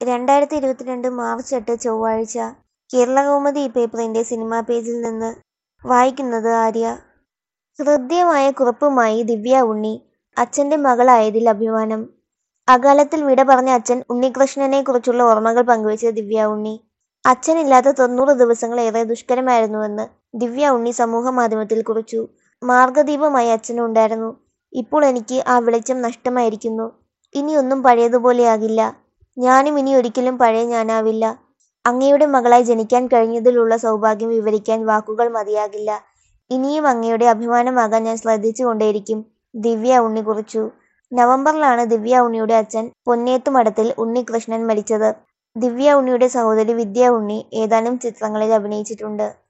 രണ്ടായിരത്തി ഇരുപത്തിരണ്ട് മാർച്ച് എട്ട് ചൊവ്വാഴ്ച കേരളകൗമുദി പേപ്പറിന്റെ സിനിമാ പേജിൽ നിന്ന് വായിക്കുന്നത് ആര്യ ഹൃദ്യമായ കുറിപ്പുമായി ദിവ്യ ഉണ്ണി അച്ഛന്റെ മകളായതിൽ അഭിമാനം അകാലത്തിൽ വിട പറഞ്ഞ അച്ഛൻ ഉണ്ണികൃഷ്ണനെക്കുറിച്ചുള്ള ഓർമ്മകൾ പങ്കുവച്ച് ദിവ്യ ഉണ്ണി അച്ഛനില്ലാത്ത തൊണ്ണൂറ് ദിവസങ്ങൾ ഏറെ ദുഷ്കരമായിരുന്നുവെന്ന് ദിവ്യ ഉണ്ണി സമൂഹമാധ്യമത്തിൽ കുറിച്ചു മാർഗദീപമായി അച്ഛനുണ്ടായിരുന്നു ഇപ്പോൾ എനിക്ക് ആ വെളിച്ചം നഷ്ടമായിരിക്കുന്നു ഇനിയൊന്നും പഴയതുപോലെയാകില്ല ഞാനും ഇനി ഒരിക്കലും പഴയ ഞാനാവില്ല അങ്ങയുടെ മകളായി ജനിക്കാൻ കഴിഞ്ഞതിലുള്ള സൗഭാഗ്യം വിവരിക്കാൻ വാക്കുകൾ മതിയാകില്ല ഇനിയും അങ്ങയുടെ അഭിമാനമാകാൻ ഞാൻ ശ്രദ്ധിച്ചുകൊണ്ടേയിരിക്കും ദിവ്യ ഉണ്ണി കുറിച്ചു നവംബറിലാണ് ദിവ്യ ഉണ്ണിയുടെ അച്ഛൻ പൊന്നേത്തുമഠത്തിൽ ഉണ്ണികൃഷ്ണൻ മരിച്ചത് ദിവ്യ ഉണ്ണിയുടെ സഹോദരി വിദ്യ ഉണ്ണി ഏതാനും ചിത്രങ്ങളിൽ അഭിനയിച്ചിട്ടുണ്ട്